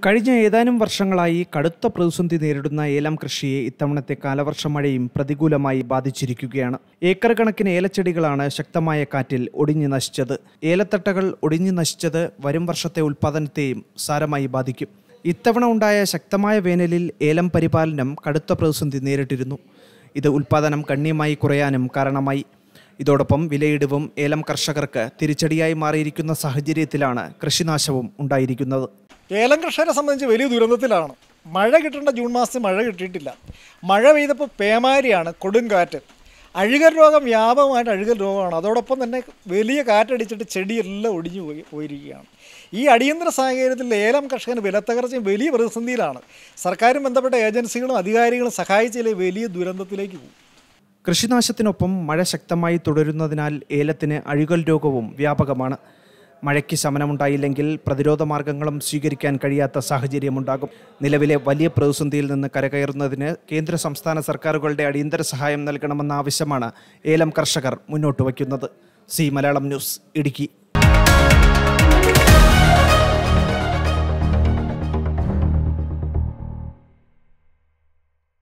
കഴിഞ്ഞ ഏതാനും വർഷങ്ങളായി കടുത്ത പ്രതിസന്ധി നേരിടുന്ന ഏലം കൃഷിയെ ഇത്തവണത്തെ കാലവർഷ മഴയും പ്രതികൂലമായി ബാധിച്ചിരിക്കുകയാണ് ഏക്കർ കണക്കിന് ഏലച്ചെടികളാണ് ശക്തമായ കാറ്റിൽ ഒടിഞ്ഞു നശിച്ചത് ഏലത്തട്ടകൾ ഒടിഞ്ഞു നശിച്ചത് വരും വർഷത്തെ ഉൽപ്പാദനത്തെയും സാരമായി ബാധിക്കും ഇത്തവണ ഉണ്ടായ ശക്തമായ വേനലിൽ ഏലം പരിപാലനം കടുത്ത പ്രതിസന്ധി നേരിട്ടിരുന്നു ഇത് ഉൽപ്പാദനം ഗണ്യമായി കുറയാനും കാരണമായി ഇതോടൊപ്പം വിലയിടിവും ഏലം കർഷകർക്ക് തിരിച്ചടിയായി മാറിയിരിക്കുന്ന സാഹചര്യത്തിലാണ് കൃഷിനാശവും ഉണ്ടായിരിക്കുന്നത് ഏലം കർഷകരെ സംബന്ധിച്ച് വലിയ ദുരന്തത്തിലാണ് മഴ കിട്ടേണ്ട ജൂൺ മാസത്തിൽ മഴ കിട്ടിയിട്ടില്ല മഴ പെയ്തപ്പോൾ പേമാരിയാണ് കൊടുങ്കാറ്റ് അഴുകൽ രോഗം വ്യാപകമായിട്ട് അഴുകൽ രോഗമാണ് അതോടൊപ്പം തന്നെ വലിയ കാറ്റടിച്ചിട്ട് ചെടിയെല്ലാം ഒടിഞ്ഞു പോയി പോയിരിക്കുകയാണ് ഈ അടിയന്തര സാഹചര്യത്തിൽ ഏലം കർഷകന് വിലത്തകർച്ചയും വലിയ പ്രതിസന്ധിയിലാണ് സർക്കാരും ബന്ധപ്പെട്ട ഏജൻസികളും അധികാരികളും സഹായിച്ചില്ലേ വലിയ ദുരന്തത്തിലേക്ക് പോകും കൃഷിനാശത്തിനൊപ്പം മഴ ശക്തമായി തുടരുന്നതിനാൽ ഏലത്തിന് അഴുകൽ രോഗവും വ്യാപകമാണ് മഴയ്ക്ക് ശമനമുണ്ടായില്ലെങ്കിൽ പ്രതിരോധ മാർഗങ്ങളും സ്വീകരിക്കാൻ കഴിയാത്ത സാഹചര്യമുണ്ടാകും നിലവിലെ വലിയ പ്രതിസന്ധിയിൽ നിന്ന് കരകയറുന്നതിന് കേന്ദ്ര സംസ്ഥാന സർക്കാരുകളുടെ അടിയന്തര സഹായം നൽകണമെന്ന ആവശ്യമാണ് ഏലം കർഷകർ മുന്നോട്ട് വയ്ക്കുന്നത് സി മലയാളം ന്യൂസ് ഇടുക്കി